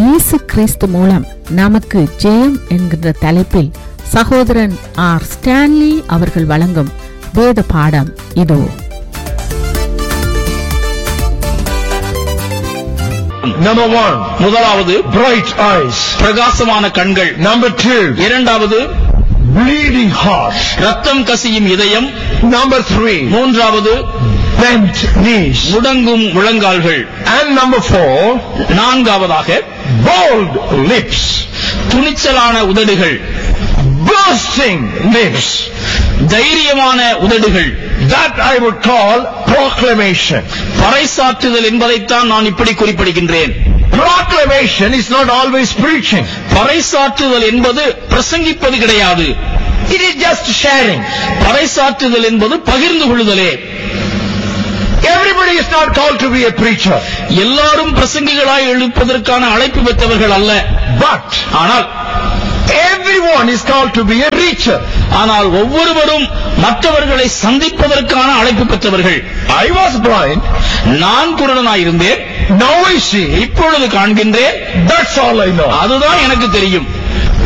இயேசு கிறிஸ்து மூலம் நமக்கு ஜெயம் என்கின்ற தலைப்பில் சகோதரன் ஆர் ஸ்டான்லி அவர்கள் வழங்கும் வேத பாடம் இதோ Number one, முதலாவது bright eyes. பிரகாசமான கண்கள் Number two, இரண்டாவது bleeding heart. ரத்தம் கசியும் இதயம் Number three, மூன்றாவது bent knees. முடங்கும் முழங்கால்கள் And number four, நான்காவதாக bold lips. துணிச்சலான உதடுகள் Bursting lips. தைரியமான உதடுகள் That I would call proclamation. பறைசாற்றுதல் என்பதைத்தான் நான் இப்படி குறிப்பிடுகின்றேன் Proclamation is not always preaching. பறைசாற்றுதல் என்பது பிரசங்கிப்பது கிடையாது It is just sharing. பறைசாற்றுதல் என்பது பகிர்ந்து கொள்ளுதலே Everybody is not called to be a preacher. எல்லாரும் பிரசங்கிகளாய் எழுப்பதற்கான அழைப்பு பெற்றவர்கள் அல்ல But ஆனால் everyone is called to be a reacher. ஆனால் ஒவ்வொருவரும் மற்றவர்களை சந்திப்பதற்கான அழைப்பு பெற்றவர்கள் I was blind. நான் குருடனாயிருந்தேன் Now I see. இப்பொழுது காண்கின்றேன் That's all I know. அதுதான் எனக்கு தெரியும்